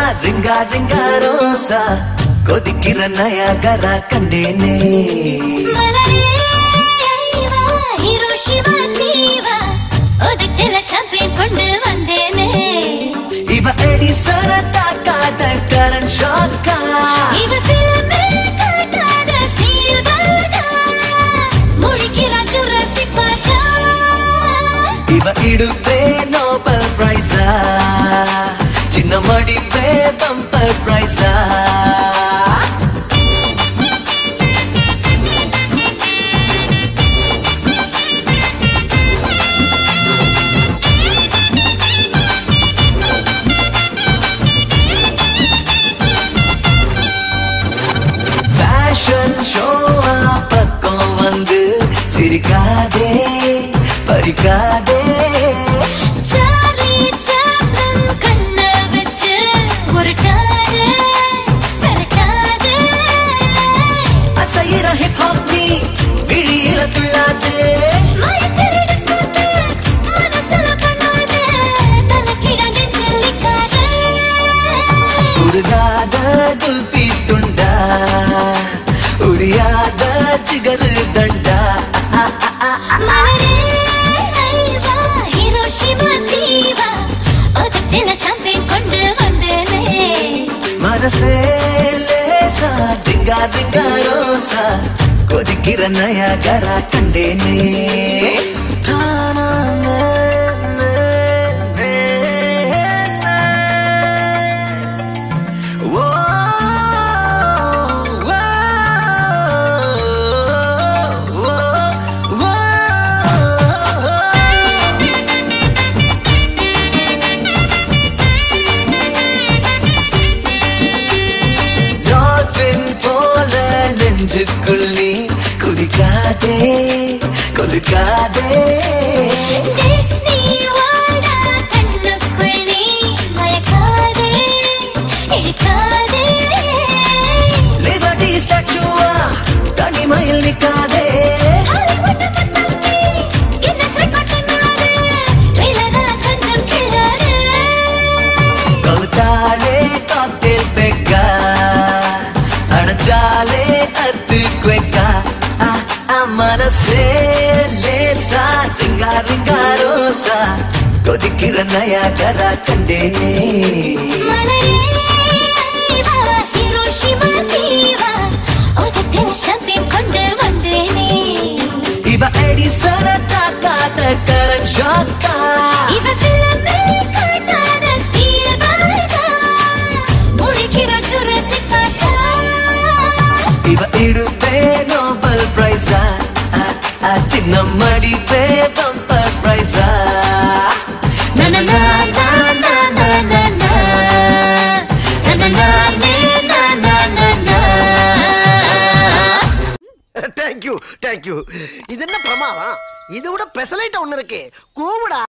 Ring a ರಿಂಗಾ ರೋಸಾ கொதிக்கிற நயாகரா கண்டேனே மலரே ஐவா ஹிரோஷிமா தீவா உதட்டில ஷாம்பேன் கொண்டு வந்தேனே இவ எடி சரத்தாக்காத கரண் ஷாக்கா இவ ஃபிலிமில் காட்டாத ஸ்டீல் பர்கா முழிக்கிறா ஜுராசிக் பார்க்கா இவ இடுப்பே நோபல் பிரைஸா சின்ன மடிப்பே பம்பர் பிரைஸா ஃபேஷன் ஷோவா பக்கம் வந்து சிரிக்காதே பறிக்காதே சார்லி சாப்ளின் கண்ண வச்சு உருட்டாதே பெரட்டாதே அசையிற ஹிப் ஹாப் நீ விழியில துள்ளாதே மயக்கரடி ஸ்கூத்து மனசுல பண்ணாதே தலைக்கிட நெஞ்சில் நிக்காதே உருகாத குல்ஃபி துண்டா உரியாத ஜிகரு தண்டா அ, அ, அ, அ. மலரே ஐவா ஹிரோஷிமா தீவா உதட்டில ஷாம்பேன் கொண்டு வந்தேனே மனசே லேசா ரிங்கா ரிங்கா ரோசா கொதிக்கிற நயாகரா கண்டேனே தானா, நே, நே, நே, நே. ஓ, ஓ, ஓ, ஓ, ஓ. டால்பின் போல நெஞ்சுக்குள் நீ குதிக்காதே கொலுக்காதே டிஸ்னி வாடா கண்ணுக்குள் நீ மயக்காதே இழுக்காதே லிபர்டி ஸ்டாச்சுவா தனிமையில் நிக்காதே ஹாலிவுட் பட்டம் நீ கின்னஸ் ரெக்கார்ட் பண்ணாதே ட்ரெய்லரா கொஞ்சம் கிள்ளாதே கவுத்தாலே காக்டேல் பெக்கா அணைச்சாலே அத்து குவைக்கா மனசே லேசா ரிங்கா ரிங்கா ரோசா கொதிக்கிற நயாகரா கண்டேனே மலரே ஐவா ஹிரோஷிமா தீவா உதட்டில ஷாம்பேன் கொண்டு வந்தேனே இவ எடி சரத்தாக்காத கரண் ஷாக்கா இவ ஃபிலிமில் காட்டாத ஸ்டீல் பர்கா முழிக்கிற ஜுராசிக் பார்க்கா இவ இடுப்பே நோபல் பிரைஸா சின்ன மடிப்பே பம்பர் பிரைஸா Na na na na na na na na na na na na na na na thank you thank you இது என்ன பிரமாதம் இது விட பெசலைட் ஒண்ணு இருக்கு கூவுடா